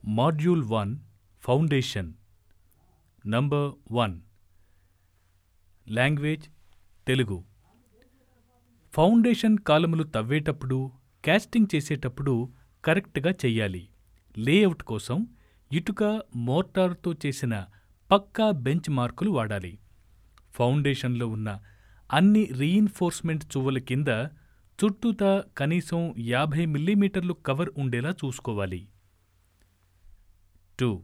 module one foundation number one language Telugu foundation కాలములు తవ్వేటప్పుడు casting చేసేటప్పుడు కరెక్ట్గా చెయ్యాలి లేఅవుట్ కోసం ఇటుక మోర్టార్తో చేసిన పక్కా బెంచ్ మార్కులు వాడాలి ఫౌండేషన్లో ఉన్న అన్ని రీఇన్ఫోర్స్మెంట్ చువ్వల కింద చుట్టూతా కనీసం యాభై మిల్లీమీటర్లు కవర్ ఉండేలా చూసుకోవాలి టూ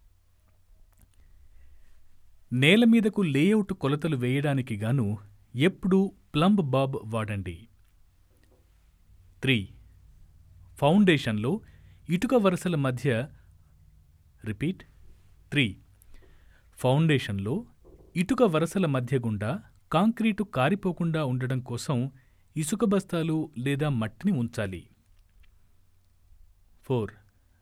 నేల మీదకు లేఅవుట్ కొలతలు వేయడానికి గాను ఎప్పుడూ ప్లంబ్ బాబ్ వాడండి త్రీ ఫౌండేషన్లో ఇటుక వరుసల మధ్య రిపీట్ త్రీ ఫౌండేషన్లో ఇటుక వరసల మధ్య గుండా కాంక్రీటు కారిపోకుండా ఉండడం కోసం ఇసుక బస్తాలు లేదా మట్టిని ఉంచాలి ఫోర్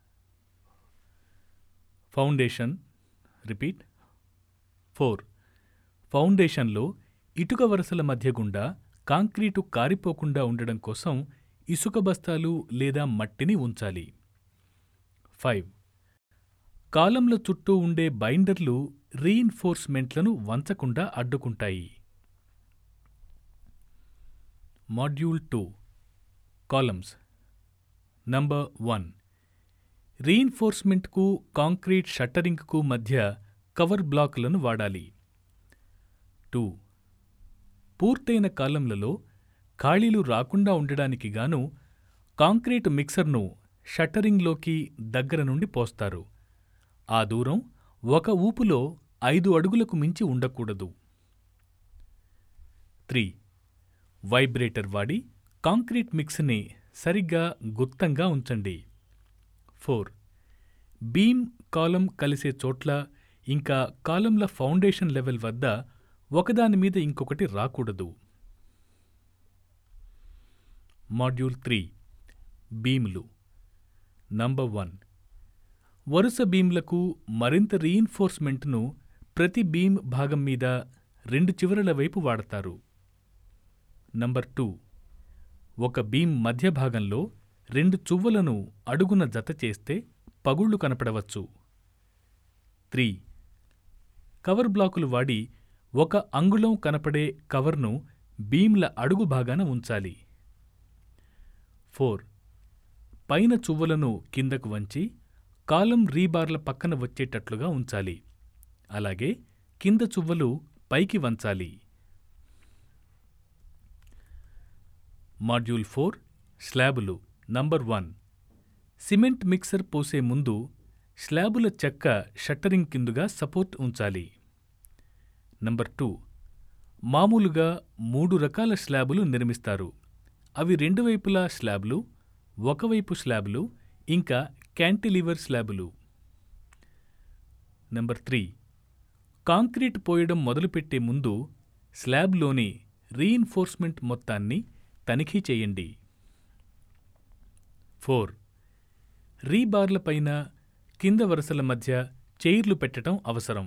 ఫౌండేషన్ రిపీట్ ఫోర్ ఫౌండేషన్లో ఇటుక వరుసల మధ్య గుండా కాంక్రీటు కారిపోకుండా ఉండడం కోసం ఇసుక బస్తాలు లేదా మట్టిని ఉంచాలి ఫైవ్ కాలంల చుట్టూ ఉండే బైండర్లు రీఇన్ఫోర్స్మెంట్లను వంచకుండా అడ్డుకుంటాయి module two columns number one రీఇన్ఫోర్స్మెంట్కు కాంక్రీట్ షట్టరింగ్కు మధ్య కవర్ బ్లాకులను వాడాలి టూ పూర్తయిన కాలంలలో ఖాళీలు రాకుండా ఉండడానికి గాను కాంక్రీట్ మిక్సర్ను షట్టరింగ్లోకి దగ్గర నుండి పోస్తారు ఆ దూరం ఒక ఊపులో ఐదు అడుగులకు మించి ఉండకూడదు త్రీ వైబ్రేటర్ వాడి కాంక్రీట్ మిక్స్ని సరిగ్గా గుత్తంగా ఉంచండి ఫోర్ బీమ్ కాలం కలిసే చోట్ల ఇంకా కాలంల ఫౌండేషన్ లెవెల్ వద్ద ఒకదాని మీద ఇంకొకటి రాకూడదు మాడ్యూల్ త్రీ బీమ్లు నంబర్ వన్ వరుస బీమ్లకు మరింత రీఇన్ఫోర్స్మెంట్ను ప్రతి బీమ్ భాగం మీద రెండు చివరల వైపు వాడతారు నంబర్ టూ ఒక బీమ్ మధ్య భాగంలో రెండు చువ్వలను అడుగున జత చేస్తే పగుళ్లు కనపడవచ్చు త్రీ కవర్ బ్లాకులు వాడి ఒక అంగుళం కనపడే కవర్ను బీమ్ల అడుగు భాగాన ఉంచాలి ఫోర్ పైన చువ్వలను కిందకు వంచి కాలం రీబార్ల పక్కన వచ్చేటట్లుగా ఉంచాలి అలాగే కింద చువ్వలు పైకి వంచాలి మాడ్యూల్ ఫోర్ స్లాబులు నంబర్ వన్ సిమెంట్ మిక్సర్ పోసే ముందు స్లాబుల చెక్క షట్టరింగ్ కిందుగా సపోర్ట్ ఉంచాలి నంబర్ టూ మామూలుగా మూడు రకాల స్లాబులు నిర్మిస్తారు అవి రెండు వైపులా స్లాబ్లు ఒకవైపు స్లాబ్లు ఇంకా క్యాంటిలివర్ స్లాబులు నెంబర్ త్రీ కాంక్రీట్ పోయడం మొదలుపెట్టే ముందు స్లాబ్లోని రీఇన్ఫోర్స్మెంట్ మొత్తాన్ని తనిఖీ చేయండి ఫోర్ రీబార్ల పైన కింద వరుసల మధ్య చైర్లు పెట్టడం అవసరం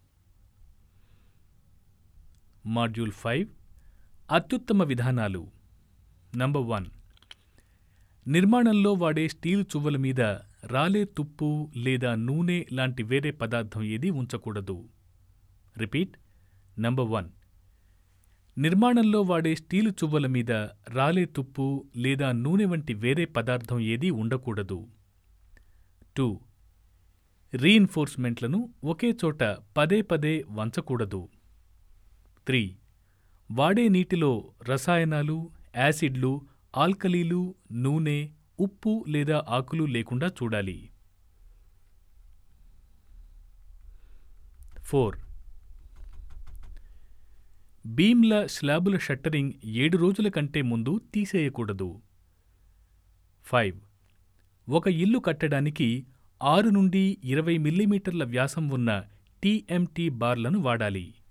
మాడ్యూల్ ఫైవ్ అత్యుత్తమ విధానాలు నంబర్ వన్ నిర్మాణంలో వాడే స్టీల్ చువ్వల మీద రాలే తుప్పు లేదా నూనె లాంటి వేరే పదార్థం ఏదీ ఉంచకూడదు రిపీట్ నంబర్ వన్ నిర్మాణంలో వాడే స్టీలు చువ్వల మీద రాలే తుప్పు లేదా నూనె వంటి వేరే పదార్థం ఏదీ ఉండకూడదు టూ రీఇన్ఫోర్స్మెంట్లను ఒకే చోట పదే పదే వంచకూడదు త్రీ వాడే నీటిలో రసాయనాలు యాసిడ్లు ఆల్కలీలు నూనె ఉప్పు లేదా ఆకులు లేకుండా చూడాలి ఫోర్ బీమ్ల స్లాబుల షట్టరింగ్ ఏడు రోజుల కంటే ముందు తీసేయకూడదు ఫైవ్ ఒక ఇల్లు కట్టడానికి ఆరు నుండి ఇరవై మిల్లీమీటర్ల వ్యాసం ఉన్న టీఎంటీ బార్లను వాడాలి